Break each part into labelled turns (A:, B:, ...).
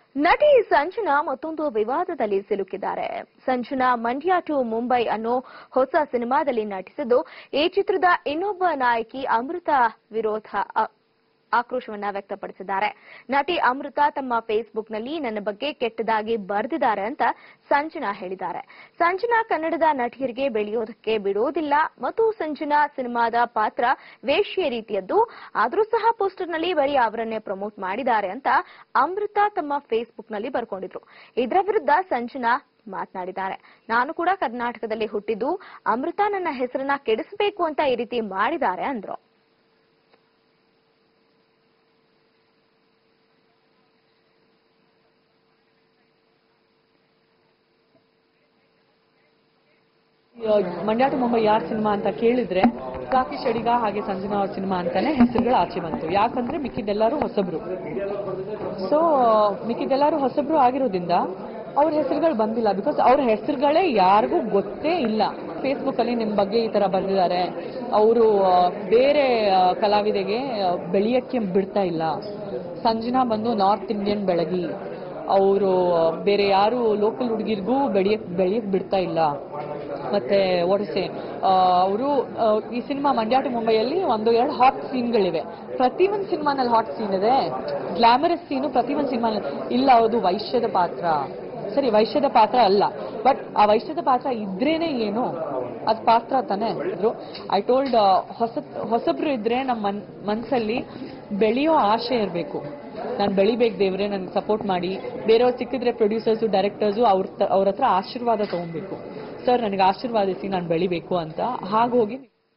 A: ನಟಿ ಸಂಜನಾ ಮತ್ತೊಂದು ವಿವಾದದಲ್ಲಿ ಸಿಲುಕಿದ್ದಾರೆ ಸಂಜನಾ ಮಂಡ್ಯ ಟು ಮುಂಬೈ ಅನ್ನೋ ಹೊಸ ಸಿನಿಮಾದಲ್ಲಿ ನಟಿಸಿದ್ದು ಈ ಚಿತ್ರದ ಇನ್ನೊಬ್ಬ ನಾಯಕಿ ಅಮೃತ ವಿರೋಧ ಅ- ಆಕ್ರೋಶವನ್ನ ವ್ಯಕ್ತಪಡಿಸಿದ್ದಾರೆ ನಟಿ ಅಮೃತ ತಮ್ಮ ಫೇಸ್ಬುಕ್ನಲ್ಲಿ ನನ್ನ ಬಗ್ಗೆ ಕೆಟ್ಟದಾಗಿ ಬರೆದಿದ್ದಾರೆ ಅಂತ ಸಂಜನಾ ಹೇಳಿದ್ದಾರೆ ಸಂಜನಾ ಕನ್ನಡದ ನಟಿಯರಿಗೆ ಬೆಳೆಯೋದಕ್ಕೆ ಬಿಡೋದಿಲ್ಲ ಮತ್ತು ಸಂಜನಾ ಸಿನಿಮಾದ ಪಾತ್ರ ವೇಶ್ಯ ರೀತಿಯದ್ದು ಆದರೂ ಸಹ ಪೋಸ್ಟರ್ನಲ್ಲಿ ಬರೀ ಅವರನ್ನೇ ಪ್ರಮೋಟ್ ಮಾಡಿದ್ದಾರೆ ಅಂತ ಅಮೃತ ತಮ್ಮ ಫೇಸ್ಬುಕ್ನಲ್ಲಿ ಬರ್ಕೊಂಡಿದ್ರು ಇದರ ವಿರುದ್ಧ ಸಂಜನಾ ಮಾತನಾಡಿದ್ದಾರೆ ನಾನು ಕೂಡ ಕರ್ನಾಟಕದಲ್ಲಿ ಹುಟ್ಟಿದ್ದು ಅಮೃತ ನನ್ನ ಹೆಸರನ್ನ ಕೆಡಿಸಬೇಕು ಅಂತ ಈ ರೀತಿ ಮಾಡಿದ್ದಾರೆ ಅಂದ್ರು
B: ಮಂಡ್ಯ ಟು ಮುಂಬೈ ಯಾರ್ ಸಿನಿಮಾ ಅಂತ ಕೇಳಿದ್ರೆ ರಾಕೇಶ್ ಅಡಿಗ ಹಾಗೆ ಸಂಜನಾ ಅವ್ರ ಸಿನಿಮಾ ಅಂತಾನೆ ಹೆಸರುಗಳು ಆಚೆ ಬಂತು ಯಾಕಂದ್ರೆ ಮಿಕ್ಕಿದ್ದೆಲ್ಲರೂ ಹೊಸಬ್ರು ಸೊ ಮಿಕ್ಕಿದ್ದೆಲ್ಲರೂ ಹೊಸಬ್ರು ಆಗಿರೋದ್ರಿಂದ ಅವ್ರ ಹೆಸರುಗಳು ಬಂದಿಲ್ಲ ಬಿಕಾಸ್ ಅವ್ರ ಹೆಸರುಗಳೇ ಯಾರಿಗೂ ಗೊತ್ತೇ ಇಲ್ಲ ಫೇಸ್ಬುಕ್ ಅಲ್ಲಿ ನಿಮ್ ಬಗ್ಗೆ ಈ ತರ ಬಂದಿದ್ದಾರೆ ಅವರು ಬೇರೆ ಆ, ಕಲಾವಿದೆಗೆ ಆ, ಬೆಳೆಯಕ್ಕೆ ಬಿಡ್ತಾ ಇಲ್ಲ ಸಂಜನಾ ಬಂದು ನಾರ್ತ್ ಇಂಡಿಯನ್ ಬೆಳಗಿ ಅವರು ಬೇರೆ ಯಾರು ಲೋಕಲ್ ಹುಡುಗಿರ್ಗೂ ಬೆಳೆಯಕ್ ಬೆಳೆಯಕ್ ಬಿಡ್ತಾ ಇಲ್ಲ ಮತ್ತೆ ಒಡಿಸೆ ಅವರು ಈ ಸಿನಿಮಾ ಮಂಡ್ಯ ಟು ಮುಂಬೈಯಲ್ಲಿ ಒಂದು ಎರಡು ಹಾಟ್ ಸೀನ್ಗಳಿವೆ ಪ್ರತಿ ಒಂದು ಸಿನಿಮಾನಲ್ಲಿ ಹಾಟ್ ಸೀನ್ ಇದೆ ಗ್ಲಾಮರಸ್ ಸೀನು ಪ್ರತಿ ಒಂದು ಸಿನಿಮಾ ಇಲ್ಲ ಅದು ವೈಶ್ಯದ ಪಾತ್ರ ಸರಿ ವೈಶ್ಯದ ಪಾತ್ರ ಅಲ್ಲ ಬಟ್ ಆ ವೈಶ್ಯದ ಪಾತ್ರ ಇದ್ರೇನೆ ಏನು ಅದ್ ಪಾತ್ರ ತಾನೇ ಇದ್ರು ಐ ಟೋಲ್ಡ್ ಹೊಸ ಹೊಸಬ್ರು ಇದ್ರೆ ನಮ್ಮ ಮನ್ ಮನ್ಸಲ್ಲಿ ಬೆಳೆಯೋ ಆಸೆ ಇರಬೇಕು ನಾನು ಬೆಳಿಬೇಕು ದೇವ್ರೆ ನನ್ಗೆ ಸಪೋರ್ಟ್ ಮಾಡಿ ಬೇರೆಯವ್ರು ಸಿಕ್ಕಿದ್ರೆ ಪ್ರೊಡ್ಯೂಸರ್ಸು ಡೈರೆಕ್ಟರ್ಸು ಅವ್ರ ತ- ಅವ್ರ ಹತ್ರ ಆಶೀರ್ವಾದ ತಗೊಬೇಕು ಸರ್ ನನಗೆ ಆಶೀರ್ವಾದಿಸಿ ನಾನು ಬೆಳಿಬೇಕು ಅಂತ ಹಾಗೋಗಿ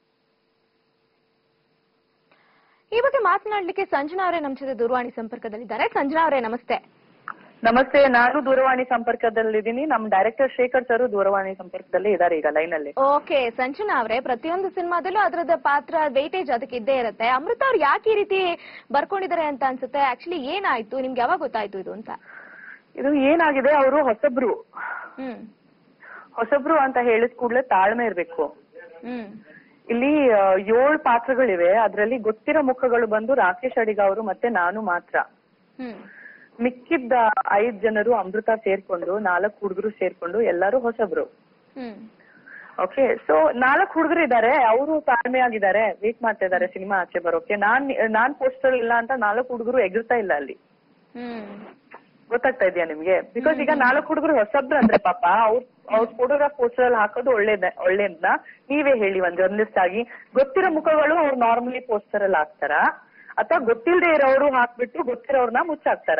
A: ಈ ಬಗ್ಗೆ ಮಾತನಾಡ್ಲಿಕ್ಕೆ ಸಂಜನಾ ಅವರೇ ನಮ್ಮ ಜೊತೆ ದೂರವಾಣಿ ಸಂಪರ್ಕದಲ್ಲಿದ್ದಾರೆ ಸಂಜನಾ ಅವರೇ ನಮಸ್ತೆ
C: ನಮಸ್ತೆ ನಾನು ದೂರವಾಣಿ ಸಂಪರ್ಕದಲ್ಲಿದ್ದೀನಿ ನಮ್ ಡೈರೆಕ್ಟರ್ ಶೇಖರ್ ಸರ್ ದೂರವಾಣಿ ಸಂಪರ್ಕದಲ್ಲಿ ಇದ್ದಾರೆ ಈಗ ಲೈನ್ ಅಲ್ಲಿ
A: ಓಕೆ ಸಂಜನಾ ಅವರೇ ಪ್ರತಿಯೊಂದು ಸಿನಿಮಾದಲ್ಲೂ ಅದರದ ಪಾತ್ರ ವೇಟೇಜ್ ಅದಕ್ಕೆ ಇದ್ದೇ ಇರುತ್ತೆ ಅಮೃತ ಅವ್ರು ಯಾಕೆ ಈ ರೀತಿ ಬರ್ಕೊಂಡಿದ್ದಾರೆ ಅಂತ ಅನ್ಸುತ್ತೆ ಆಕ್ಚುಲಿ ಏನಾಯ್ತು ನಿಮ್ಗೆ ಯಾವಾಗ ಗೊತ್ತಾಯ್ತು ಇದು ಅಂತ
C: ಇದು ಏನಾಗಿದೆ ಅವರು ಹೊಸಬ್ರು
A: ಹ್ಮ್
C: ಹೊಸಬ್ರು ಅಂತ ಹೇಳಿದ ಕೂಡಲೇ ತಾಳ್ಮೆ ಇರ್ಬೇಕು
A: ಹ್ಮ್
C: ಇಲ್ಲಿ ಆ, ಏಳ್ ಪಾತ್ರಗಳಿವೆ ಅದ್ರಲ್ಲಿ ಗೊತ್ತಿರೋ ಮುಖಗಳು ಬಂದು ರಾಕೇಶ್ ಅಡಿಗ ಅವರು ಮತ್ತೆ ನಾನು ಮಾತ್ರ
A: ಹ್ಮ್
C: ಮಿಕ್ಕಿದ್ದ ಐದ್ ಜನರು ಅಮೃತ ಸೇರ್ಕೊಂಡು ನಾಲ್ಕು ಹುಡುಗರು ಸೇರ್ಕೊಂಡು ಎಲ್ಲರೂ ಹೊಸಬ್ರು
A: ಹ್ಮ್
C: ಓಕೆ ಸೊ ನಾಲ್ಕು ಹುಡುಗರು ಇದ್ದಾರೆ ಅವರು ತಾಳ್ಮೆ ಆಗಿದ್ದಾರೆ ವೇಟ್ ಮಾಡ್ತಾ ಇದ್ದಾರೆ ಸಿನಿಮಾ ಆಚೆ ಬರೋಕೆ ನಾನ್ ನಾನ್ ಪೋಸ್ಟರ್ ಇಲ್ಲ ಅಂತ ನಾಲ್ಕು ಹುಡುಗರು ಎಗರ್ತಾ ಇಲ್ಲ ಅಲ್ಲಿ
A: ಹ್ಮ್
C: ಗೊತ್ತಾಗ್ತಾ ಇದೆಯಾ ನಿಮ್ಗೆ ಬಿಕಾಸ್ ಈಗ ನಾಲ್ಕು ಹುಡುಗರು ಹೊಸಬ್ರು ಅಂದ್ರೆ ಪಾಪ ಅವ್ರ ಅವ್ರ ಫೋಟೋಗ್ರಾಫ್ ಪೋಸ್ಟರ್ ಅಲ್ಲಿ ಹಾಕೋದು ಒಳ್ಳೇದ ಒಳ್ಳೇದ್ನ ನೀವೇ ಹೇಳಿ ಒಂದ್ ಜರ್ನಲಿಸ್ಟ್ ಆಗಿ ಗೊತ್ತಿರೋ ಮುಖಗಳು ಅವ್ರು ನಾರ್ಮಲಿ ಪೋಸ್ಟರ್ ಅಲ್ಲಿ ಹಾಕ್ತಾರ ಅಥವಾ ಗೊತ್ತಿಲ್ಲದೆ ಇರೋರು ಹಾಕ್ಬಿಟ್ಟು ಗೊತ್ತಿರೋರ್ನ ಮುಚ್ಚಾಕ್ತಾರ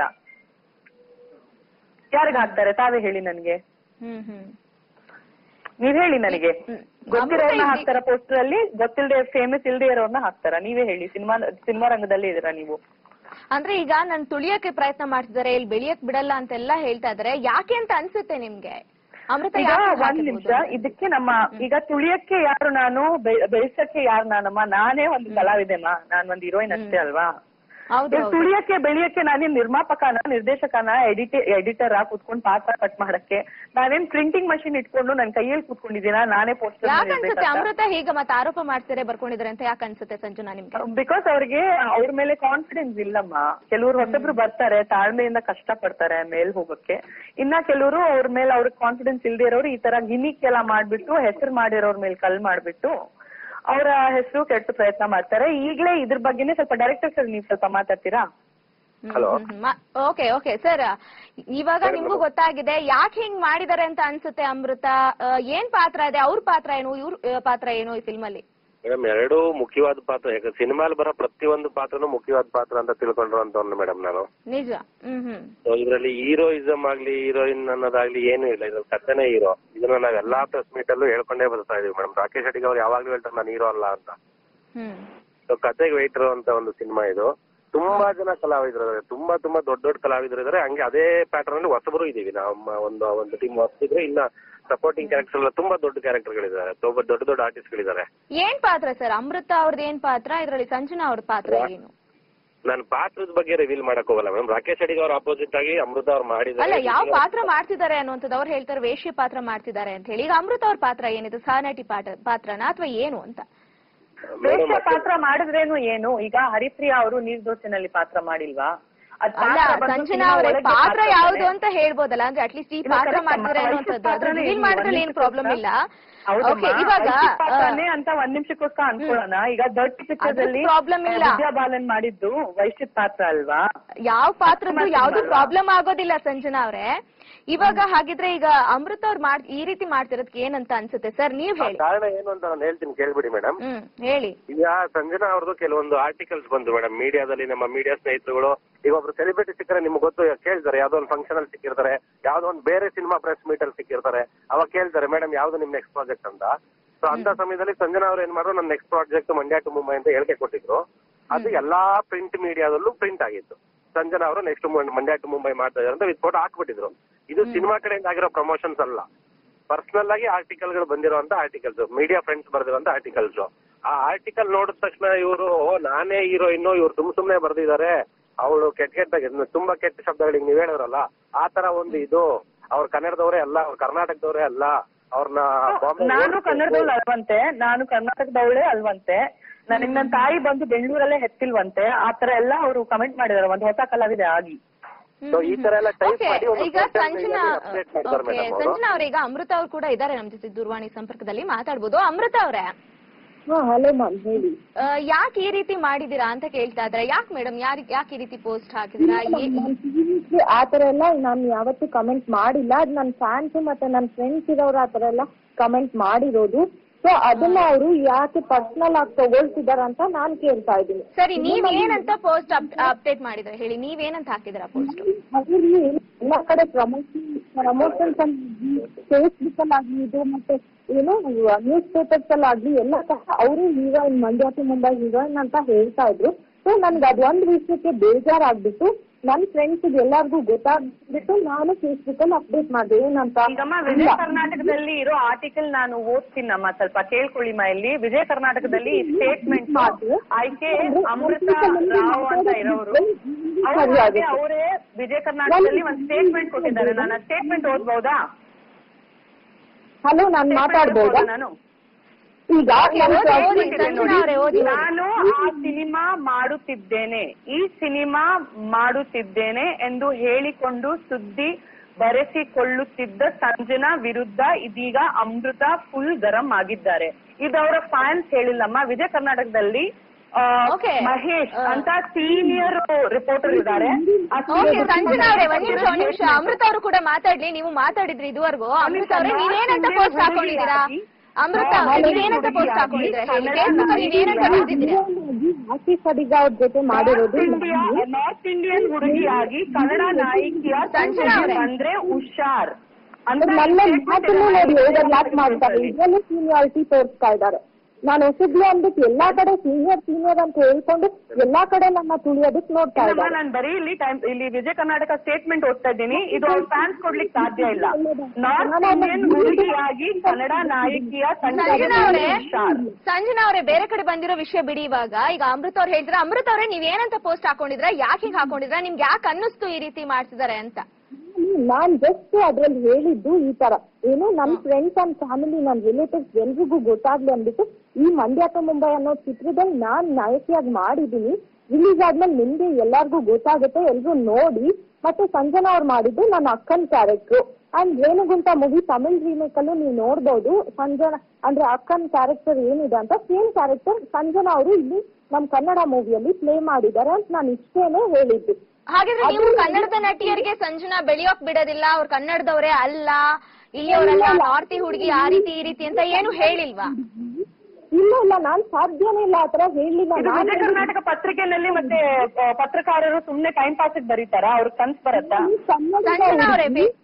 C: ಯಾರಿಗ್ ಹಾಕ್ತಾರೆ ತಾವೇ ಹೇಳಿ ನನ್ಗೆ
A: ಹ್ಮ್ ಹ್ಮ್
C: ನೀವ್ ಹೇಳಿ ನನಗೆ
A: ಹ್ಮ್.
C: ಗೊತ್ತಿರೋರ್ನ
A: ಅಮೃತ ಇಲ್ಲಿ-
C: ಹಾಕ್ತಾರ ಪೋಸ್ಟರ್ ಅಲ್ಲಿ ಗೊತ್ತಿಲ್ಲದೆ ಫೇಮಸ್ ಇಲ್ದೇ ಇರೋರ್ನ ಹಾಕ್ತಾರ ನೀವೇ ಹೇಳಿ ಸಿನಿಮಾ ಸಿನಿಮಾ ರಂಗದಲ್ಲಿ ಇದೀರಾ ನೀವು
A: ಅಂದ್ರೆ ಈಗ ನನ್ ತುಳಿಯಕ್ಕೆ ಪ್ರಯತ್ನ ಮಾಡ್ತಿದ್ದಾರೆ ಇಲ್ಲಿ ಬೆಳೆಯಕ್ ಬಿಡಲ್ಲ ಅಂತೆಲ್ಲ ಹೇಳ್ತಾ ಇದಾರೆ ಯಾಕೆ ಅಂತ ಅನ್ಸುತ್ತೆ ನಿಮ್ಗೆ ಅಮೃತ
C: ಈಗ
A: ಯಾಕೆ
C: ಒಂದ್
A: ಹಾಕಿರ್ಬೋದು
C: ನಿಮಿಷ
A: ಅಂತ?
C: ಇದಕ್ಕೆ ನಮ್ಮ ಈಗ ತುಳಿಯಕ್ಕೆ ಯಾರು ನಾನು ಬೆ- ಬೆಳ್ಸಕ್ಕೆ ಯಾರು ನಾನಮ್ಮ ನಾನೇ ಒಂದು ಕಲಾವಿದೆಮ್ಮ ನಾನ್ ಒಂದ್ ಹೀರೋಯಿನ್ ಅಷ್ಟೇ ಅಲ್ವಾ
A: ಹೌದು
C: ಇವ್ರ್
A: ಹೌದು.
C: ತುಳಿಯಕ್ಕೆ ಬೆಳೆಯಕ್ಕೆ ನಾನೇನ್ ನಿರ್ಮಾಪಕನ ನಿರ್ದೇಶಕನ ಎಡಿಟ್ ಎಡಿಟರ್ ಕುತ್ಕೊಂಡ್ ಪಾತ್ರ ಕಟ್ ಮಾಡಕ್ಕೆ ನಾನೇನ್ ಪ್ರಿಂಟಿಂಗ್ ಮಷಿನ್ ಇಟ್ಕೊಂಡು ನನ್ ಕೈಯಲ್ಲಿ ಕುತ್ಕೊಂಡಿದ್ದೀನ ನಾನೇ ಪೋಸ್ಟರ್
A: ಯಾಕೆ ಅನ್ಸುತ್ತೆ ಅಮೃತ ಹೀಗೆ ಮತ್ತೆ ಆರೋಪ ಮಾಡ್ತಾರೆ ಬರ್ಕೊಂಡಿದ್ದಾರೆ ಅಂತ ಯಾಕೆ ಅನ್ಸುತ್ತೆ ಸಂಜನಾ ನಿಮ್ಗೆ
C: ಬಿಕಾಸ್ ಅವ್ರಿಗೆ ಅವ್ರ ಮೇಲೆ ಕಾನ್ಫಿಡೆನ್ಸ್ ಇಲ್ಲಮ್ಮ ಕೆಲವ್ರು ಹೊಸಬ್ರು ಬರ್ತಾರೆ ತಾಳ್ಮೆಯಿಂದ ಕಷ್ಟ ಪಡ್ತಾರೆ ಮೇಲ್ ಹೋಗಕ್ಕೆ ಇನ್ನ ಕೆಲವರು ಅವ್ರ ಮೇಲೆ ಅವ್ರಿಗೆ ಕಾನ್ಫಿಡೆನ್ಸ್ ಇಲ್ದೇ ಇರೋರು ಈ ತರ ಗಿಮಿಕ್ ಎಲ್ಲ ಮಾಡ್ಬಿಟ್ಟು ಹೆಸರು ಮಾಡಿರೋರ್ ಮೇಲೆ ಕಲ್ ಮಾಡ್ಬಿಟ್ಟು ಅವರ ಹೆಸರು ಕೆಟ್ಟ ಪ್ರಯತ್ನ ಮಾಡ್ತಾರೆ ಈಗ್ಲೇ ಇದ್ರ ಬಗ್ಗೆನೇ ಸ್ವಲ್ಪ ಡೈರೆಕ್ಟರ್ ಸರ್ ನೀವು ಸ್ವಲ್ಪ ಮಾತಾಡ್ತೀರಾ
A: ಓಕೆ ಓಕೆ ಸರ್ ಇವಾಗ ನಿಮ್ಗೂ ಗೊತ್ತಾಗಿದೆ ಯಾಕೆ ಹಿಂಗ್ ಮಾಡಿದ್ದಾರೆ ಅಂತ ಅನ್ಸುತ್ತೆ ಅಮೃತ ಆ, ಏನ್ ಪಾತ್ರ ಇದೆ ಅವ್ರ ಪಾತ್ರ ಏನು ಇವ್ರ ಆ, ಪಾತ್ರ ಏನು ಈ ಫಿಲ್ಮ್ ಅಲ್ಲಿ
D: ಮೇಡಮ್ ಎರಡು ಮುಖ್ಯವಾದ ಪಾತ್ರ ಯಾಕೆ ಸಿನಿಮಾಲ್ ಬರೋ ಪ್ರತಿಯೊಂದು ಪಾತ್ರನೂ ಮುಖ್ಯವಾದ ಪಾತ್ರ ಅಂತ ತಿಳ್ಕೊಂಡಿರೋಂಥವ್ನು ಮೇಡಮ್ ನಾನು
A: ನಿಜ ಹ್ಮ್ ಹ್ಮ್
D: ಸೊ ಇದರಲ್ಲಿ ಹೀರೋಯಿಸಮ್ ಆಗ್ಲಿ ಹೀರೋಯಿನ್ ಅನ್ನೋದಾಗ್ಲಿ ಏನೂ ಇಲ್ಲ ಇದ್ರಲ್ಲಿ ಕಥೆನೇ ಹೀರೋ ಇದನ್ನ ನಾವ್ ಎಲ್ಲಾ ಪ್ರೆಸ್ ಮೀಟ್ ಅಲ್ಲೂ ಹೇಳ್ಕೊಂಡೇ ಬರ್ತಾ ಇದೀವಿ ಮೇಡಮ್ ರಾಕೇಶ್ ಅಡಿಗ ಅವ್ರು ಯಾವಾಗ್ಲೂ ಹೇಳ್ತಾರೆ ನಾನು ಹೀರೋ ಅಲ್ಲ ಅಂತ
A: ಹ್ಮ್
D: ಸೊ ಕತೆಗೆ ವೆಯ್ಟ್ ಇರುವಂತ ಒಂದು ಸಿನಿಮಾ ಇದು ತುಂಬಾ ಜನ ಕಲಾವಿದರು ಇದಾರೆ ತುಂಬಾ ತುಂಬಾ ದೊಡ್ಡ ದೊಡ್ಡ ಕಲಾವಿದರು ಇದಾರೆ ಹಂಗೆ ಅದೇ ಪ್ಯಾಟರ್ನ್ ಅಲ್ಲಿ ಹೊಸಬರು ಇದೀವಿ ನಮ್ಮ ಒಂದು ಒಂದು ಟೀಮ್ ಹೊಸದಿದ್ರೆ ಇನ್ನ ಸಪೋರ್ಟಿಂಗ್ ಕ್ಯಾರೆಕ್ಟರ್ ಎಲ್ಲ ತುಂಬಾ ದೊಡ್ಡ ಕ್ಯಾರೆಕ್ಟರ್ಗಳಿದ್ದಾರೆ ತುಂಬಾ ದೊಡ್ಡ ದೊಡ್ಡ ಆರ್ಟಿಸ್ಟ್ಗಳಿದ್ದಾರೆ
A: ಏನ್ ಪಾತ್ರ ಸರ್ ಅಮೃತ ಅವ್ರದ್ದು ಏನ್ ಪಾತ್ರ ಇದ್ರಲ್ಲಿ ಸಂಜನಾ ಅವ್ರ ಪಾತ್ರ ಏನು
D: ನಾನು ಪಾತ್ರದ ಬಗ್ಗೆ ರಿವೀಲ್ ಮಾಡಕ್ ಹೋಗಲ್ಲ ಮೇಡಮ್ ರಾಕೇಶ್ ಅಡಿಗ ಅವ್ರ ಆಪೋಸಿಟ್ ಆಗಿ ಅಮೃತ ಅವ್ರು
A: ಅಲ್ಲ
D: ಮಾಡಿದ್ದಾರೆ
A: ಯಾವ ಪಾತ್ರ ಮಾಡ್ತಿದ್ದಾರೆ ಅನ್ನುವಂಥದ್ದು ಅವ್ರು ಹೇಳ್ತಾರೆ ವೇಶ್ಯ ಪಾತ್ರ ಮಾಡ್ತಿದ್ದಾರೆ ಅಂತ ಹೇಳಿ ಈಗ ಅಮೃತ ಅವ್ರ ಪಾತ್ರ ಏನಿದೆ ಸಹನಟಿ ಪಾತ್ರ ಪಾತ್ರನ ಅಥವಾ ಏನು ಅಂತ
D: ಮೇಡಮ್
C: ವೇಷ ಪಾತ್ರ ಮಾಡಿದ್ರೇನು ಏನು ಈಗ ಹರಿಪ್ರಿಯಾ ಅವರು ನೀರ್ ದೋಸೆನಲ್ಲಿ ಪಾತ್ರ ಮಾಡಿಲ್ವಾ ಅದ್
A: ಅಲ್ಲ
C: ಪಾತ್ರ ಬಂದು
A: ಸಂಜನಾ
C: ಸಿನಿಮಾ
A: ಅವರೇ
C: ಒಳಗೆ
A: ಪಾತ್ರ
C: ಪಾತ್ರ
A: ಯಾವ್ದು
C: ಇದೆ.
A: ಅಂತ ಹೇಳ್ಬೋದಲ್ಲ ಅಂದ್ರೆ ಅಟ್ಲೀಸ್ಟ್ ಈ
C: ಇಲ್ಲ,
A: ಪಾತ್ರ
C: correct ಅಮ್ಮ.
A: ಮಾಡ್ತೀರಾ
C: ವೈಶಿಷ್ಟ್
A: ಅನ್ನೋಂಥದ್ದು ಅದ್ರ
C: ಪಾತ್ರನೇ
A: ರಿವೀಲ್
C: ಇಲ್ಲಿ
A: ಮಾಡಿದ್ರಲ್ಲಿ
C: ಒಂದ್
A: ಏನ್ ಪ್ರಾಬ್ಲಮ್ ಇಲ್ಲ
C: ಹೌದಮ್ಮ,
A: ಓಕೆ ಇವಾಗ
C: ವೈಶಿಷ್ಟ್
A: ಆ,
C: ಪಾತ್ರನೇ ಅಂತ ಒಂದ್ ನಿಮಿಷಕ್ಕೋಸ್ಕರ ಅನ್ಕೊಳ್ಳೋಣ ಈಗ ದೊಡ್ಡ ಚಿತ್ರದಲ್ಲಿ
A: problem ಇಲ್ಲ.
C: ವಿದ್ಯಾ ಬಾಲನ್ ಮಾಡಿದ್ದು ವೈಶಿಷ್ಟ್ ಪಾತ್ರ ಅಲ್ವಾ
A: ಯಾವ ಪಾತ್ರದ್ದು
C: ಮಾಡ್ತೀನಿ
A: ಯಾವ್ದು
C: ಅಲ್ವಾ?
A: ಪ್ರಾಬ್ಲಮ್ ಆಗೋದಿಲ್ಲ ಸಂಜನಾ ಅವ್ರೆ ಇವಾಗ ಹಾಗಿದ್ರೆ ಈಗ ಅಮೃತ ಅವ್ರು ಮಾಡ್ ಈ ರೀತಿ ಮಾಡ್ತಿರೋದಕ್ಕೆ ಏನಂತ ಅನ್ಸುತ್ತೆ ಸರ್ ನೀವ್
D: ಆ
A: ಹೇಳಿ
D: ಕಾರಣ ಏನು ಅಂತ ನಾನು ಹೇಳ್ತೀನಿ ಕೇಳ್ಬಿಡಿ ಮೇಡಮ್
A: ಹ್ಮ್ ಹೇಳಿ
D: ಈಗ ಸಂಜನಾ ಅವ್ರದ್ದು ಕೆಲವೊಂದು ಆರ್ಟಿಕಲ್ಸ್ ಬಂದು ಮೇಡಮ್ ಮೀಡಿಯಾದಲ್ಲಿ ನಮ್ಮ ಮೀಡಿಯಾ ಸ್ನೇಹಿತರುಗಳು ಈಗ ಒಬ್ರು ಸೆಲೆಬ್ರಿಟಿ ಸಿಕ್ಕರೆ ನಿಮ್ಗೆ ಗೊತ್ತು ಈಗ ಕೇಳ್ತಾರೆ ಯಾವ್ದೋ ಒಂದು ಫಂಕ್ಷನ್ ಅಲ್ಲಿ ಸಿಕ್ಕಿರ್ತಾರೆ ಯಾವ್ದೋ ಒಂದು ಬೇರೆ ಸಿನಿಮಾ ಪ್ರೆಸ್ ಮೀಟ್ ಅಲ್ಲಿ ಸಿಕ್ಕಿರ್ತಾರೆ ಅವಾಗ ಕೇಳ್ತಾರೆ ಮೇಡಮ್ ಯಾವ್ದು ನಿಮ್ ನೆಕ್ಸ್ಟ್ ಪ್ರಾಜೆಕ್ಟ್ ಅಂತ ಸೊ ಅಂತ ಸಮಯದಲ್ಲಿ ಸಂಜನಾ ಅವ್ರು ಏನ್ ಮಾಡಿದ್ರು ನನ್ನ next project Mandya to Mumbai ಅಂತ ಹೇಳಿಕೆ ಕೊಟ್ಟಿದ್ರು ಅದು ಎಲ್ಲಾ ಪ್ರಿಂಟ್ ಮೀಡಿಯಾದಲ್ಲೂ ಪ್ರಿಂಟ್ ಆಗಿತ್ತು ಸಂಜನಾ ಅವರು ನೆಕ್ಸ್ಟ್ ಮಂಡ್ಯ ಟು ಮುಂಬೈ ಮಾಡ್ತಾ ಇದಾರೆ ಅಂತ ವಿತ್ ಫೋಟೋ ಹಾಕ್ಬಿಟ್ಟಿದ್ರು ಇದು ಸಿನಿಮಾ ಕಡೆಯಿಂದ ಆಗಿರೋ ಪ್ರಮೋಷನ್ಸ್ ಅಲ್ಲ ಪರ್ಸನಲ್ ಆಗಿ ಆರ್ಟಿಕಲ್ ಗಳು ಬಂದಿರುವಂತ ಆರ್ಟಿಕಲ್ಸ್ ಮೀಡಿಯಾ ಫ್ರೆಂಡ್ಸ್ ಬರೆದಿರುವಂತ ಆರ್ಟಿಕಲ್ಸ್ ಆ ಆರ್ಟಿಕಲ್ ನೋಡಿದ ತಕ್ಷಣ ಇವರು ನಾನೇ ಹೀರೋಯಿನ್ ಇವ್ರು ಸುಮ್ ಸುಮ್ನೆ ಬರ್ದಿದ್ದಾರೆ ಅವಳು ಕೆಟ್ಟ ಕೆಟ್ಟ ತುಂಬಾ ಕೆಟ್ಟ ಶಬ್ದಗಳಿಗೆ ನೀವ್ ಹೇಳಿದ್ರಲ್ಲ ಆ ತರ ಒಂದು ಇದು ಅವ್ರ ಕನ್ನಡದವರೇ ಅಲ್ಲ ಅವ್ರ ಕರ್ನಾಟಕದವರೇ ಅಲ್ಲ ಅವ್ರನ್ನ ಬಾಂಬೆ
C: ನಾನು ಕನ್ನಡದವಳು ಅಲ್ವಂತೆ ನಾನು ಕರ್ನಾಟಕದವಳೇ ಅಲ್ವಂತೆ ನನಗ್ ನನ್ನ ತಾಯಿ ಬಂದು ಬೆಂಗಳೂರಲ್ಲೇ ಹೆತ್ತಿಲ್ವಂತೆ ಆ ತರ ಎಲ್ಲ ಅವರು ಕಮೆಂಟ್ ಮಾಡಿದಾರೆ ಒಂದು ಹೊಸ ಕಲಾವಿದೆ ಆಗಿ
D: So ಈ ತರ ಎಲ್ಲ ಟೈಪ್
A: Okay,
D: ಮಾಡಿ ಒಂದು
A: ಈಗ
D: social
A: ಸಂಜನಾ
D: media ದಲ್ಲಿ update ಮಾಡ್ತಾರೆ
A: ಓಕೆ
D: madam ಅವ್ರು.
A: ಸಂಜನಾ ಅವ್ರೆ ಈಗ ಅಮೃತ ಅವ್ರು ಕೂಡ ಇದ್ದಾರೆ ನಮ್ ಜೊತೆ ದೂರವಾಣಿ ಸಂಪರ್ಕದಲ್ಲಿ ಮಾತಾಡ್ಬೋದು ಅಮೃತ ಅವ್ರೆ
E: ಹಾ ಹಲೋ ಮ್ಯಾಮ್ ಹೇಳಿ
A: ಯಾಕೆ ಈ ರೀತಿ ಮಾಡಿದೀರಾ ಅಂತ ಕೇಳ್ತಾ ಇದ್ರೆ ಯಾಕೆ ಮೇಡಮ್ ಯಾರು ಯಾಕೆ ಈ ರೀತಿ ಪೋಸ್ಟ್ ಹಾಕಿದಿರಾ
E: ನಾನು ಆ ತರ ಎಲ್ಲ ನಾನು ಯಾವತ್ತೂ ಕಮೆಂಟ್ ಮಾಡಿಲ್ಲ ಅದು ನನ್ನ ಫ್ಯಾನ್ಸ್ ಮತ್ತೆ ನನ್ನ ಫ್ರೆಂಡ್ಸ್ ಇರೋರು ಆ ತರ ಎಲ್ಲ ಕಮೆಂಟ್ ಮಾಡಿರೋದು ಸೊ ಅದನ್ನ ಅವರು ಯಾಕೆ ಪರ್ಸನಲ್ ಆಗಿ ತಗೊಳ್ತಿದಾರ ಅಂತ ನಾನ್ ಕೇಳ್ತಾ ಇದ್ದೀನಿ
A: ಸರಿ ನೀವ್ ಏನಂತ ಪೋಸ್ಟ್ ಅಪ್ಡೇಟ್ ಮಾಡಿದ್ರೆ ಹೇಳಿ ನೀವೇನಂತ ಹಾಕಿದಿರಾ ಪೋಸ್ಟ್
E: ಅದ್ರಲ್ಲಿ ಎಲ್ಲ ಕಡೆ ಪ್ರಮೋಷನ್ ಪ್ರಮೋಷನ್ಸ್ ಫೇಸ್ಬುಕ್ ಅಲ್ಲಿ ಆಗ್ಲಿ ಇದು ಮತ್ತೆ ಏನು ನ್ಯೂಸ್ ಪೇಪರ್ಸ್ ಅಲ್ಲಿ ಆಗ್ಲಿ ಎಲ್ಲ ಸಹ ಅವರು heroine Mandya to Mumbai heroine ಅಂತ ಹೇಳ್ತಾ ಇದ್ರು ಸೊ ನನ್ಗೆ ಅದೊಂದು ವಿಷಯಕ್ಕೆ ಬೇಜಾರಾಗ್ಬಿಟ್ಟು ನನ್ನ ಫ್ರೆಂಡ್ಸ್ ಎಲ್ಲಾರ್ಗೂ ಗೊತ್ತಾಗ್ಬಿಟ್ಟು ನಾನು ಫೇಸ್ಬುಕ್ ಅಲ್ಲಿ ಅಪ್ಡೇಟ್ ಮಾಡಿದೆ ಏನಂತ
C: ಈಗಮ್ಮ ವಿಜಯ ಕರ್ನಾಟಕದಲ್ಲಿ ಇರೋ ಆರ್ಟಿಕಲ್ ನಾನು ಓದ್ತೀನಮ್ಮ ಸ್ವಲ್ಪ ಕೇಳ್ಕೊಳ್ಳಿಮ್ಮ ಇಲ್ಲಿ ವಿಜಯ ಕರ್ನಾಟಕದಲ್ಲಿ ಸ್ಟೇಟ್ಮೆಂಟ್ ಆಯ್ಕೆ ಅಮೃತ ರಾವ್ ಅಂತ ಇರೋರು ಅವ್ರ ಹಾಗೆ ಅವರೇ ವಿಜಯ ಕರ್ನಾಟಕದಲ್ಲಿ ಒಂದು ಸ್ಟೇಟ್ಮೆಂಟ್ ಕೊಟ್ಟಿದ್ದಾರೆ ನಾನು ಸ್ಟೇಟ್ಮೆಂಟ್ ಓದ್ಬಹುದಾ
E: ಹಲೋ ನಾನು ಮಾತಾಡ್ಬೋದಾ
C: ನಾನು
E: ಈಗ
A: Okay,
E: ನನ್
A: ಓದಿ,
E: friend-
A: ಓದಿ, ಸಂಜನಾ ಅವರೇ ಓದಿ ಓದಿ.
C: ನಾನು ಆ ಸಿನಿಮಾ ಮಾಡುತ್ತಿದ್ದೇನೆ ಈ ಸಿನಿಮಾ ಮಾಡುತ್ತಿದ್ದೇನೆ ಎಂದು ಹೇಳಿಕೊಂಡು ಸುದ್ದಿ ಬರೆಸಿಕೊಳ್ಳುತ್ತಿದ್ದ ಸಂಜನಾ ವಿರುದ್ಧ ಇದೀಗ ಅಮೃತ ಫುಲ್ ಗರಂ ಆಗಿದ್ದಾರೆ ಇದು ಅವರ ಫ್ಯಾನ್ಸ್ ಹೇಳಿಲ್ಲಮ್ಮ ವಿಜಯ ಕರ್ನಾಟಕದಲ್ಲಿ ಆ,
A: Okay.
C: ಮಹೇಶ್
A: ಆ.
C: ಅಂತ ಸೀನಿಯರ್ ರಿಪೋರ್ಟರ್ ಇದ್ದಾರೆ ಆ
A: ಓಕೆ
C: senior
A: ಸಂಜನಾ ಅವರೇ ಒಂದ್ ನಿಮಿಷ ಒಂದ್
C: reporter
A: ನಿಮಿಷ ಅಮೃತ ಅವರು ಕೂಡ ಮಾತಾಡ್ಲಿ ನೀವು ಮಾತಾಡಿದ್ರಿ ಇದುವರೆಗೂ ಅಮೃತ ಅವರೇ
C: ಅಮೃತ,
A: ನೀವೇನಂತ
C: ನಾರ್ತ್
A: ಪೋಸ್ಟ್
C: ಇಂಡಿಯನ್
A: ಹಾಕೊಂಡಿದ್ದೀರಾ
C: ಹುಡುಗಿಯಾಗಿ,
A: ಅಮೃತ ಅವರೇ
C: ನಾರ್ತ್
A: ನೀವೇನಂತ
C: ಇಂಡಿಯನ್
A: ಪೋಸ್ಟ್ ಹಾಕೊಂಡಿದ್ದೀರಾ ಹೇಳಿ
C: ಹುಡುಗಿಯಾಗಿ,
A: ಫೇಸ್ಬುಕ್ ಅಲ್ಲಿ ನೀವೇನಂತ ಬರ್ದಿದ್ದೀರಾ
E: ಆಶೀಶ್ ಅಡಿಗ ಅವ್ರ ಜೊತೆ ಮಾಡಿರೋದು
C: ನಾರ್ತ್ ಇಂಡಿಯಾ ನಾರ್ತ್ ಇಂಡಿಯನ್ ಹುಡುಗಿಯಾಗಿ ಕನ್ನಡ ನಾಯಕಿಯ
A: ಸಂಜನಾ ಅವ್ರೆ.
C: ಅಂದ್ರೆ ಹುಷಾರ್ ಅಂತ
E: ನನ್ನ
C: statement
E: ಮಾತನ್ನು
C: ಎಲ್ಲ
E: ನೋಡಿ
C: ಮಾಡಿದ್ದಾರೆ.
E: ಓವರ್ಲ್ಯಾಪ್ ಮಾಡ್ತಾರೆ ಇದ್ರಲ್ಲೂ ಸೀನಿಯಾರಿಟಿ ತೋರಿಸ್ತಾ ಇದ್ದಾರೆ ನಾನು ಹೊಸಬ್ಳು ಅಂದ್ಬಿಟ್ಟು ಎಲ್ಲಾ ಕಡೆ ಸೀನಿಯರ್ ಸೀನಿಯರ್ ಅಂತ ಹೇಳ್ಕೊಂಡು ಎಲ್ಲಾ ಕಡೆ ನನ್ನ ತುಳಿಯೋದಕ್ ನೋಡ್ತಾ
C: ಇಲ್ಲಮ್ಮ
E: ಇದ್ದಾರೆ
C: ನಾನು ಬರೀ ಇಲ್ಲಿ ಟೈಮ್ ಇಲ್ಲಿ ವಿಜಯ ಕರ್ನಾಟಕ ಸ್ಟೇಟ್ಮೆಂಟ್ ಓದ್ತಾ ಇದ್ದೀನಿ ಇದು ಅವ್ರ ಫ್ಯಾನ್ಸ್ ಕೊಡ್ಲಿಕ್ಕೆ ಸಾಧ್ಯ ಇಲ್ಲ ನಾರ್ತ್ ಇಂಡಿಯನ್ ಹುಡುಗಿಯಾಗಿ ಕನ್ನಡ ನಾಯಕಿಯ
A: ಸಂಜನಾ ಅವರೇ
C: ಹುಷಾರ್
A: ಸಂಜನಾ ಅವರೇ ಬೇರೆ ಕಡೆ ಬಂದಿರೋ ವಿಷಯ ಬಿಡಿ ಇವಾಗ ಈಗ ಅಮೃತ ಅವ್ರು ಹೇಳ್ತಾರೆ ಅಮೃತ ಅವರೇ ನೀವೇನಂತ ಪೋಸ್ಟ್ ಹಾಕೊಂಡಿದ್ರ ಯಾಕೆ ಹಿಂಗ್ ಹಾಕೊಂಡಿದ್ರ ನಿಮ್ಗೆ ಯಾಕೆ ಅನ್ನಿಸ್ತು ಈ ರೀತಿ ಮಾಡ್ತಿದ್ದಾರೆ ಅಂತ
E: ನಾನ್ ಜಸ್ಟ್ ಅದ್ರಲ್ಲಿ ಹೇಳಿದ್ದು ಈ ತರ ಏನು ನನ್ ಫ್ರೆಂಡ್ಸ್ ಅಂಡ್ ಫ್ಯಾಮಿಲಿ ನನ್ ರಿಲೇಟಿವ್ಸ್ ಎಲ್ರಿಗೂ ಗೊತ್ತಾಗ್ಲಿ ಅಂದ್ಬಿಟ್ಟು ಈ ಮಂಡ್ಯ ಟು ಮುಂಬೈ ಅನ್ನೋ ಚಿತ್ರದಲ್ಲಿ ನಾನ್ ನಾಯಕಿಯಾಗಿ ಮಾಡಿದೀನಿ ರಿಲೀಸ್ ಆದ್ಮೇಲೆ ನಿಮ್ಗೆ ಎಲ್ಲಾರ್ಗೂ ಗೊತ್ತಾಗುತ್ತೆ ಎಲ್ರು ನೋಡಿ ಮತ್ತೆ ಸಂಜನಾ ಅವ್ರು ಮಾಡಿದ್ದು ನನ್ನ ಅಕ್ಕನ್ character and Renigunta movie Tamil remake ಅಲ್ಲೂ ನೀವು ನೋಡ್ಬೋದು ಸಂಜನಾ ಅಂದ್ರೆ ಅಕ್ಕನ್ ಕ್ಯಾರೆಕ್ಟರ್ ಏನಿದೆ ಅಂತ ಸೇಮ್ ಕ್ಯಾರೆಕ್ಟರ್ ಸಂಜನಾ ಅವರು ಇಲ್ಲಿ ನಮ್ ಕನ್ನಡ ಮೂವಿಯಲ್ಲಿ ಪ್ಲೇ ಮಾಡಿದ್ದಾರೆ ಅಂತ ನಾನು ಇಷ್ಟೇನೆ ಹೇಳಿದ್ದು
A: ಹಾಗಿದ್ರೆ ನೀವು ಕನ್ನಡದ ನಟಿಯರಿಗೆ ಸಂಜನಾ ಬೆಳೆಯೋಕ್ ಬಿಡೋದಿಲ್ಲ ಅವ್ರು ಕನ್ನಡದವರೇ ಅಲ್ಲ ಇಲ್ಲಿಯವರೆಲ್ಲ ನಾರ್ತಿ ಹುಡುಗಿ ಆ ರೀತಿ ಈ ರೀತಿ ಅಂತ ಏನು ಹೇಳಿಲ್ವಾ
E: ಇಲ್ಲ ಇಲ್ಲ ನಾನ್ ಸಾಧ್ಯನೇ ಇಲ್ಲ ಆತರ ಹೇಳಿಲ್ಲ
C: ಇದು
E: ನಾನ್
C: ವಿಜಯ ಕರ್ನಾಟಕ ಪತ್ರಿಕೆಯಲ್ಲಿ ಮತ್ತೆ ಆ, ಪತ್ರಕಾರರು ಸುಮ್ನೆ ಟೈಮ್ ಪಾಸ್ ಬರೀತಾರ ಅವ್ರ ಕನ್ಸ್ ಬರತ್ತಾ
A: ಸಂಜನಾ ಅವರೇ ಬೇ-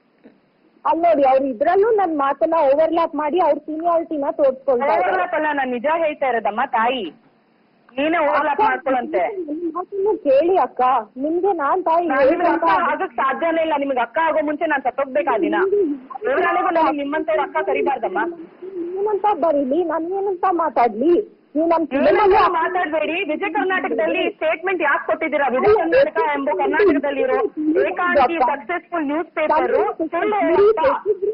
E: ಅಲ್ಲಿ ನೋಡಿ ಅವ್ರು ಇದ್ರಲ್ಲೂ ನನ್ ಮಾತನ್ನ ಓವರ್ಲ್ಯಾಪ್ ಮಾಡಿ ಅವ್ರ ಸೀನಿಯಾರಿಟಿನ ತೋರ್ಸ್ಕೊಳ್ತಾ ಇದ್ದಾರೆ
C: ಓವರ್ಲಾಪ್ ಅಲ್ಲ ನಾನು ನಿಜ ಹೇಳ್ತಾ ಇರೋದಮ್ಮ ತಾಯಿ ನೀನೇ ಓವರ್ಲಾಪ್ ಮಾಡ್ಕೊಳಂತೆ
E: ನನ್ ಮಾತನ್ನು ಕೇಳಿ ಅಕ್ಕ ನಿಮ್ಗೆ ನಾನ್ ತಾಯಿ
C: ನಾನ್ ನಿಮ್ಗೆ ಅಕ್ಕ
E: ಹೇಳ್ಕೊಂತ-
C: ಆಗಕ್ ಸಾಧ್ಯನೇ ಇಲ್ಲ ನಿಮ್ಗೆ ಅಕ್ಕ ಆಗೋ ಮುಂಚೆ ನಾನ್ ಸತ್ತೋಗ್ಬೇಕಾ ದಿನ ದೇವರಾಳಿಗೂ ನನಗೆ ನಿಮ್ಮಂತವ್ರ ಅಕ್ಕ ಕರಿಬಾರ್ದಮ್ಮ
E: ಏನಂತ ಬರೀಲಿ ನಾನ್ ಏನಂತ ಮಾತಾಡ್ಲಿ ನೀವು ನಮ್
C: ಇವೆಲ್ಲ
E: ಸಿನಿಮಾಗೆ
C: ಮಾತಾಡ್ಬೇಡಿ ವಿಜಯ ಕರ್ನಾಟಕದಲ್ಲಿ ಸ್ಟೇಟ್ಮೆಂಟ್ ಯಾಕೆ ಕೊಟ್ಟಿದ್ದೀರಾ ವಿಜಯ ಕರ್ನಾಟಕ ಎಂಬ ಕರ್ನಾಟಕದಲ್ಲಿರೋ ಏಕಾಂಗಿ ಸಕ್ಸಸ್ಫುಲ್ ನ್ಯೂಸ್ ಪೇಪರ್ ಸುಳ್ಳು ಹೇಳುತ್ತಾ?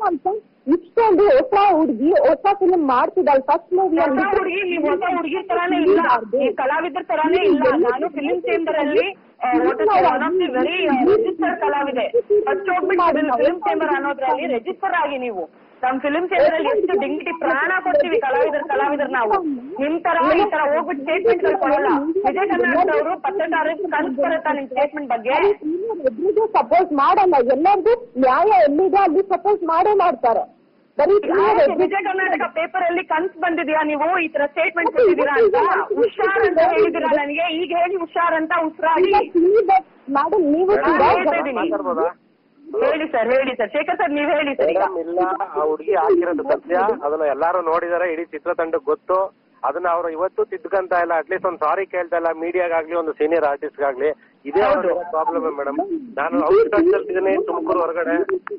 E: ಇಷ್ಟೊಂದು ಹೊಸ ಹುಡುಗಿ ಹೊಸ ಫಿಲ್ಮ್ ಮಾಡ್ತಿದ್ದಾಳೆ ಫಸ್ಟ್ ಮೂವಿ
C: ಹೊಸ ಹುಡುಗಿ ನೀವು ಹೊಸ ಹುಡುಗಿ ತರಾನೇ ಇಲ್ಲ ಈ ಕಲಾವಿದರ ತರಾನೇ ಇಲ್ಲ ನಾನು ಫಿಲಿಂ ಚೇಂಬರ್ ಅಲ್ಲಿ one of the very register ಕಲಾವಿದೆ ಫಸ್ಟ್ ಹೋಗ್ಬಿಟ್ಟು ಫಿಲಿಂ ಚೇಂಬರ್ ಅನ್ನೋದ್ರಲ್ಲಿ ರಿಜಿಸ್ಟರ್ ಆಗಿ ನೀವು ನಮ್ ಫಿಲಿಂ ಚೇಂಬರ್ ಅಲ್ಲಿ ಎಷ್ಟು ಡಿಗ್ನಿಟಿ ಪ್ರಾಣ ಕೊಡ್ತೀವಿ ಕಲಾವಿದರ ಕಲಾವಿದರ್ ನಾವು ನಿಮ್ ತರ ಈ ತರ ಹೋಗ್ಬಿಟ್ಟು ಸ್ಟೇಟ್ಮೆಂಟ್ ಗಳು ಕೊಡಲ್ಲ ವಿಜಯ ಕರ್ನಾಟಕದವರು ಪತ್ರಕಾರ ಕನ್ಸ್ ಬರುತ್ತಾ ನಿಮ್ ಸ್ಟೇಟ್ಮೆಂಟ್ ಬಗ್ಗೆ
E: ಎಲ್ರಿಗೂ ಸಪೋರ್ಟ್ ಮಾಡಲ್ಲ ಎಲ್ಲರಿಗೂ ನ್ಯಾಯ ಎಲ್ಲಿದೆ ಅಲ್ಲಿ ಸಪೋರ್ಟ್ ಮಾಡೇ ಮಾಡ್ತಾರೆ ಬರೀ
C: ಆಯ್ತು, ವಿಜಯ ಕರ್ನಾಟಕ ಪೇಪರ್ ಅಲ್ಲಿ ಕನ್ಸ್ ಬಂದಿದ್ಯಾ ನೀವು ಈ ತರ ಸ್ಟೇಟ್ಮೆಂಟ್ ಕೊಟ್ಟಿದ್ದೀರಾ ಅಂತ ಹುಷಾರ್ ಅಂತ ಹೇಳಿದಿರಾ ನನಗೆ ಈಗ ಹೇಳಿ ಹುಷಾರ್ ಅಂತ ಉಸಿರಾಡಿ
E: ಮೇಡಮ್ ನೀವು ಕೂಡ
C: ನಾನು ಹೇಳ್ತಾ ಇದ್ದೀನಿ.
D: ಮಾತಾಡ್ಬೋದಾ
C: ಹೇಳಿ ಸರ್ ಹೇಳಿ ಸರ್ ಶೇಖರ್ ಸರ್ ನೀವ್ ಹೇಳಿ ಸರ್ ಈಗ
D: ಮೇಡಮ್ ಇಲ್ಲ ಆ ಹುಡುಗಿ ಹಾಕಿರೋದು ಸತ್ಯ ಅದನ್ನ ಎಲ್ಲಾರು ನೋಡಿದಾರೆ ಇಡೀ ಚಿತ್ರತಂಡಕ್ಕೆ ಗೊತ್ತು ಅದನ್ನ ಅವ್ರು ಇವತ್ತು ತಿದ್ದುಕಂತ ಇಲ್ಲ ಅಟ್ಲೀಸ್ಟ್ ಒಂದು ಸಾರಿ ಕೇಳ್ತಾ ಇಲ್ಲ ಮೀಡಿಯಾಗಾಗ್ಲಿ ಒಂದು ಸೀನಿಯರ್ ಆರ್ಟಿಸ್ಟ್ಗಾಗ್ಲಿ ಇದೇ ಅವ್ರ ಪ್ರಾಬ್ಲಮ್ ಮೇಡಮ್ ನಾನು ಔಟ್ಸ್ಕಟ್ಸ್ ಅಲ್ಲಿ ಇದ್ದೀನಿ ತುಮಕೂರು ಹೊರಗಡೆ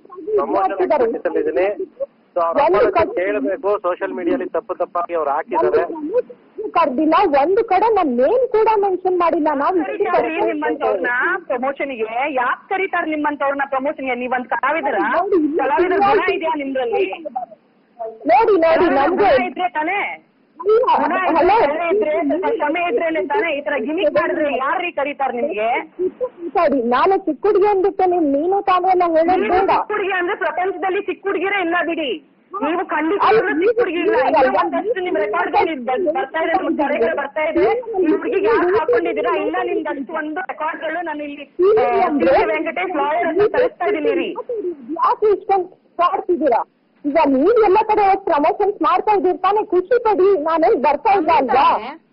D: ಪ್ರಮೋಷನ್ ಇದ್ದೀನಿ ಸೊ ಅವ್ರ ಕೇಳಬೇಕು ಸೋಷಿಯಲ್ ಮೀಡಿಯಾಲಿ ತಪ್ಪು ತಪ್ಪಾಗಿ ಅವ್ರು ಹಾಕಿದ್ದಾರೆ
E: ಕರ್ದಿಲ್ಲ ಒಂದು ಕಡೆ ನಾನ್ ನೇಮ್ ಕೂಡ ಮೆನ್ಷನ್ ಮಾಡಿಲ್ಲ ನಾವು
C: ಕರೀತಾರ್ರಿ ನಿಮ್ಮಂತವ್ರನ್ನ ಪ್ರಮೋಷನ್ಗೆ ಯಾಕೆ ಕರೀತಾರ ನಿಮ್ಮಂತವ್ರನ್ನ ಪ್ರಮೋಷನ್ಗೆ ನೀವಂತ ಕಲಾವಿದರ ಕಲಾವಿದರ ಗುಣ ಇದೆಯಾ ನಿಮ್ದ್ರಲ್ಲಿ
E: ನೋಡಿ ನೋಡಿ
C: ಕಲಾವಿದರ
E: ನಮ್ಗೆ
C: ಗುಣ ಇದ್ರೆ ತಾನೇ ಗುಣ ಇದ್ರೆ,
E: ಹಲೋ
C: ಕ್ಷಮೆ ಇದ್ರೆ ಸ್ವಲ್ಪ ಕ್ಷಮೆ ಇದ್ರೇನೆ ತಾನೇ ಈ ತರ ಗಿಮಿಕ್ ಮಾಡಿದ್ರೆ ಯಾರ್ರೀ ಕರೀತಾರ ನಿಮ್ಗೆ
E: ಸರಿ ನಾನು ಚಿಕ್ಕ ಹುಡುಗಿ ಅಂದ್ಬಿಟ್ಟು ನೀನ್ ನೀನು ತಾನು ಎಲ್ಲ ಹೇಳೋದು
C: ನೀವು
E: ಬೇಡ
C: ಚಿಕ್ಕ ಹುಡುಗಿ ಅಂದ್ರೆ ಪ್ರಪಂಚದಲ್ಲಿ ಚಿಕ್ಕ ಹುಡುಗಿರೇ ಇಲ್ಲ ಬಿಡಿ ನೀವು ಖಂಡಿತ
E: ಅಲ್ಲ,
C: ಚಿಕ್ಕ ಹುಡುಗಿ ಇಲ್ಲ ಇನ್ನೂ ಒಂದಷ್ಟು ನಿಮ್ ರೆಕಾರ್ಡ್ ಬರ್ತಾ ಇದೆ ನಮ್ ಕರೆಗಳು ಬರ್ತಾ ಇದೆ ಈ ಹುಡುಗಿಗೆ ಯಾಕೆ ಹಾಕೊಂಡಿದ್ದೀರಾ ಇನ್ನ ನಿಮ್ದಷ್ಟು ಒಂದು ರೆಕಾರ್ಡ್ಗಳು ನಾನು ಇಲ್ಲಿ ಆ, ಸಿ. ಕೆ. ವೆಂಕಟೇಶ್ ಲಾಯರ್ ಅಂತ ಕಳಿಸ್ತಾ ಇದೀನಿ ರೀ
E: ಯಾಕೆ ಇಷ್ಟೊಂದು ಮಾಡ್ತಿದ್ದೀರಾ ಈಗ ನೀವ್ ಎಲ್ಲ ಕಡೆ ಪ್ರಮೋಷನ್ಸ್ ಮಾಡ್ತಾ ಇದ್ದೀರಿ ತಾನೇ ಖುಷಿ ಪಡಿ ನಾನೇನ್ ಬರ್ತಾ ಇಲ್ಲ ಅಲ್ವಾ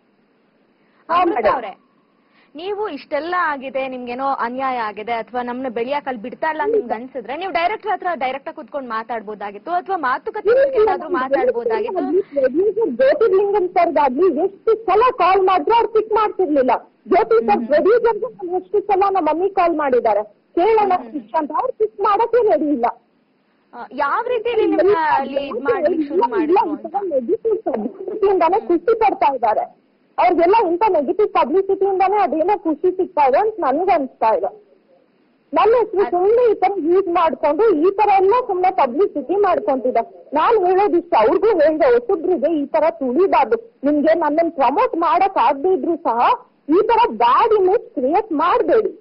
A: ಅಮೃತ ಅವ್ರೆ ನೀವು ಇಷ್ಟೆಲ್ಲ ಆಗಿದೆ ನಿಮ್ಗೇನೋ ಅನ್ಯಾಯ ಆಗಿದೆ ಅಥವಾ ನಮ್ನ ಬೆಳೆಯಕ್ ಅಲ್ಲಿ ಬಿಡ್ತಾ ಇಲ್ಲ ಅಂತ ನಿಮ್ಗೆ ಅನ್ಸಿದ್ರೆ ನೀವು ಡೈರೆಕ್ಟರ್ ಹತ್ರ ಡೈರೆಕ್ಟ್ ಆಗಿ ಕುತ್ಕೊಂಡು ಮಾತಾಡ್ಬೋದಾಗಿತ್ತು ಅಥವಾ ಮಾತುಕತೆ ಏನಾದ್ರೂ ಮಾತಾಡ್ಬೋದಾಗಿತ್ತು
E: ಪ್ರೊಡ್ಯೂಸರ್ ಜ್ಯೋತಿರ್ಲಿಂಗನ್ ಸರ್ಗಾಗ್ಲಿ ಎಷ್ಟು ಸಲ ಕಾಲ್ ಮಾಡಿದ್ರು ಅವ್ರು ಪಿಕ್ ಮಾಡ್ತಿರ್ಲಿಲ್ಲ ಜ್ಯೋತಿ ಸರ್ ಪ್ರೊಡ್ಯೂಸರ್ ಎಷ್ಟು ಸಲ ನಮ್ಮ ಮಮ್ಮಿ ಕಾಲ್ ಮಾಡಿದ್ದಾರೆ ಕೇಳೋಣ ಇಷ್ಟ ಅಂತ ಅವ್ರು ಪಿಕ್ ಮಾಡಕ್ಕೆ ರೆಡಿ ಇಲ್ಲ
A: ಆ, ಯಾವ ರೀತಿಯಲ್ಲಿ ನಿಮ್ನ ಅಲ್ಲಿ ಇದ್ ಮಾಡ್ಲಿಕ್ಕೆ ಶುರು ಮಾಡಿದ್ರು ಅಂತ
E: ನೆಗೆಟಿವ್ ಪಬ್ಲಿಸಿಟಿಯಿಂದಾನೇ ಖುಷಿ ಪಡ್ತಾ ಇದ್ದಾರೆ ಅವ್ರಿಗೆಲ್ಲ ಇಂಥ ನೆಗೆಟಿವ್ ಪಬ್ಲಿಸಿಟಿಯಿಂದಾನೇ ಅದೇನೋ ಖುಷಿ ಸಿಗ್ತಾ ಇದೆ ಅಂತ ನನ್ಗೆ ಅನ್ಸ್ತಾ ಇದೆ ನನ್ನ ಹೆಸರು ಸುಮ್ಮನೆ ಈ ತರ ಯೂಸ್ ಮಾಡ್ಕೊಂಡು ಈ ತರ ಎಲ್ಲ ಸುಮ್ಮನೆ ಪಬ್ಲಿಸಿಟಿ ಮಾಡ್ಕೊಂತಿದ್ದೆ ನಾನ್ ಹೇಳೋದಿಷ್ಟ ಅವ್ರಿಗೂ ಹೇಳಿದೆ ಹೊಸಬ್ರಿಗೆ ಈ ತರ ತುಳಿಬಾರ್ದು ನಿಮ್ಗೆ ನನ್ನನ್ನು ಪ್ರಮೋಟ್ ಮಾಡಕ್ ಆಗದೆ ಇದ್ರು ಸಹ ಈ ತರ ಬ್ಯಾಡ್ ಇಮೇಜ್ ಕ್ರಿಯೇಟ್ ಮಾಡಬೇಡಿ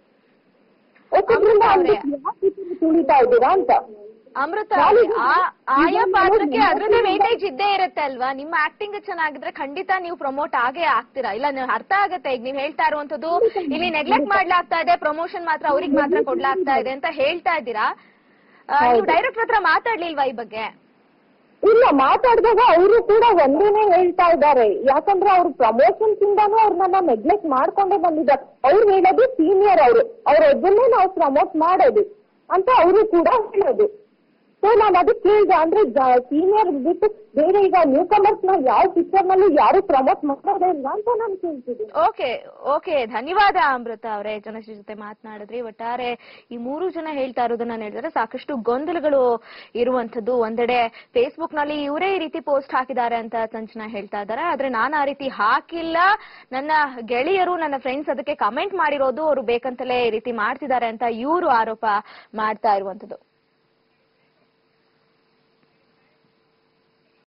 E: ಹೊಸಬ್ರಿಂದ
A: ಅವ್ರೆ.
E: ಯಾಕೆ ಈ ತರ ತುಳಿತಾ ಇದ್ದೀರಾ ಅಂತ
A: ಅಮೃತ ಅವ್ರೆ, ಆ- ಆಯಾ ಪಾತ್ರಕ್ಕೆ ಅದ್ರದ್ದೇ ವೇಟೇಜ್ ಇದ್ದೇ ಇರುತ್ತೆ ಅಲ್ವಾ ನಿಮ್ಮ ಆಕ್ಟಿಂಗ್ ಚೆನ್ನಾಗಿದ್ರೆ ಖಂಡಿತ ನೀವು ಪ್ರಮೋಟ್ ಆಗೇ ಆಗ್ತೀರಾ ಇಲ್ಲ ನೀವು ಅರ್ಥ ಆಗತ್ತೆ ಈಗ ನೀವು ಹೇಳ್ತಾ ಇರುವಂತದ್ದು ಇಲ್ಲಿ ನೆಗ್ಲೆಕ್ಟ್ ಮಾಡ್ಲಾಗ್ತಾ ಇದೆ ಪ್ರಮೋಷನ್ ಮಾತ್ರ ಅವ್ರಿಗೆ ಮಾತ್ರ ಕೊಡ್ಲಾಗ್ತಾ ಇದೆ ಅಂತ ಹೇಳ್ತಾ ಇದ್ದೀರಾ ಆ, ನೀವು ಡೈರೆಕ್ಟರ್ ಹತ್ರ ಮಾತಾಡ್ಲಿಲ್ವಾ ಈ ಬಗ್ಗೆ
E: ಇಲ್ಲ ಮಾತಾಡಿದಾಗ ಅವರು ಕೂಡ ಒಂದೇನೆ ಹೇಳ್ತಾ ಇದ್ದಾರೆ ಯಾಕಂದ್ರೆ ಅವ್ರು ಪ್ರಮೋಷನ್ಸ್ ಇಂದಾನು ಅವ್ರನ್ನ ನೆಗ್ಲೆಕ್ಟ್ ಮಾಡ್ಕೊಂಡೇ ಬಂದಿದ್ದಾರೆ ಅವ್ರು ಹೇಳೋದು ಸೀನಿಯರ್ ಅವರು ಅವ್ರ ಒಬ್ಬನ್ನೇ ನಾವು ಪ್ರಮೋಟ್ ಮಾಡೋದು ಅಂತ ಅವರು ಕೂಡ ಹೇಳೋದು ಸೊ ನಾನು ಅದಕ್ಕೆ ಕೇಳಿದೆ ಅಂದ್ರೆ ಸೀನಿಯರ್ ಬಿಟ್ಟು ಬೇರೆ ಈಗ ನ್ಯೂ ಕಮರ್ಸ್ ನ ಯಾವ ಪಿಕ್ಚರ್ ನಲ್ಲೂ ಯಾರು ಪ್ರಮೋಟ್ ಮಾಡೋದೇ ಇಲ್ಲ ಅಂತ ನಾನು ಕೇಳ್ತಿದ್ದೀನಿ
A: ಓಕೆ ಓಕೆ ಧನ್ಯವಾದ ಅಮೃತ ಅವರೇ ಜನಶ್ರೀ ಜೊತೆ ಮಾತನಾಡಿದ್ರಿ ಒಟ್ಟಾರೆ ಈ ಮೂರು ಜನ ಹೇಳ್ತಾ ಇರೋದನ್ನ ಹೇಳಿದ್ರೆ ಸಾಕಷ್ಟು ಗೊಂದಲಗಳು ಇರುವಂತದ್ದು ಒಂದೆಡೆ ಫೇಸ್ಬುಕ್ ನಲ್ಲಿ ಇವರೇ ಈ ರೀತಿ ಪೋಸ್ಟ್ ಹಾಕಿದ್ದಾರೆ ಅಂತ ಸಂಚನ ಹೇಳ್ತಾ ಇದ್ದಾರೆ ಆದ್ರೆ ನಾನು ಆ ರೀತಿ ಹಾಕಿಲ್ಲ ನನ್ನ ಗೆಳೆಯರು ನನ್ನ ಫ್ರೆಂಡ್ಸ್ ಅದಕ್ಕೆ ಕಮೆಂಟ್ ಮಾಡಿರೋದು ಅವರು ಬೇಕಂತಲೇ ಈ ರೀತಿ ಮಾಡ್ತಿದ್ದಾರೆ ಅಂತ ಇವರು ಆರೋಪ ಮಾಡ್ತಾ ಇರುವಂತದ್ದು